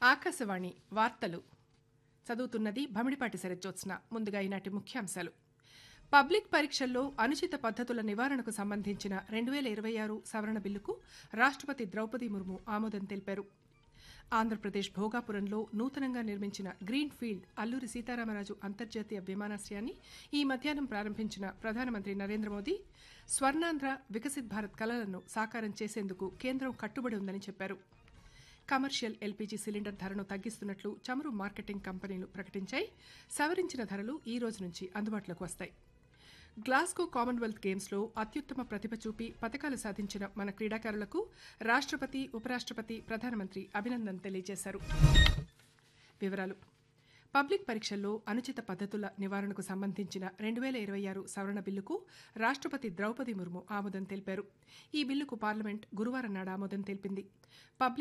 ఆకాశవాణి వార్తలు చదువుతున్నది భమిడిపాటి శరజ్జోత్స్న ముందుగా ఈనాటి ముఖ్యాంశాలు పబ్లిక్ పరీక్షల్లో అనుచిత పద్దతుల నివారణకు సంబంధించిన రెండు వేల ఇరవై ఆరు సవరణ బిల్లుకు రాష్టపతి ద్రౌపది ముర్ము ఆమోదం తెలిపారు ఆంధ్రప్రదేశ్ భోగాపురంలో నూతనంగా నిర్మించిన గ్రీన్ ఫీల్డ్ అల్లూరి సీతారామరాజు అంతర్జాతీయ విమానాశ్రయాన్ని ఈ మధ్యాహ్నం ప్రారంభించిన ప్రధానమంత్రి నరేంద్ర మోదీ స్వర్ణాంధ్ర వికసిత్ భారత్ కలలను సాకారం చేసేందుకు కేంద్రం కట్టుబడి ఉందని చెప్పారు కమర్షియల్ ఎల్పీజీ సిలిండర్ ధరను తగ్గిస్తున్నట్లు చమురు మార్కెటింగ్ కంపెనీలు ప్రకటించాయి సవరించిన ధరలు ఈ రోజు నుంచి అందుబాటులోకి వస్తాయి గ్లాస్గో కామన్వెల్త్ గేమ్స్లో అత్యుత్తమ ప్రతిభ చూపి పథకాలు సాధించిన మన క్రీడాకారులకు రాష్టపతి ఉపరాష్టపతి ప్రధానమంత్రి అభినందన తెలియజేశారు వివరాలు పబ్లిక్ పరీక్షల్లో అనుచిత పద్దతుల నివారణకు సంబంధించిన రెండు వేల ఇరవై ఆరు సవరణ బిల్లుకు రాష్టపతి ద్రౌపది ముర్ము ఆమోదం తెలిపారు ఈ బిల్లుకు పార్లమెంట్ గురువారం నాడు ఆమోదం తెలిపింది పబ్లిక్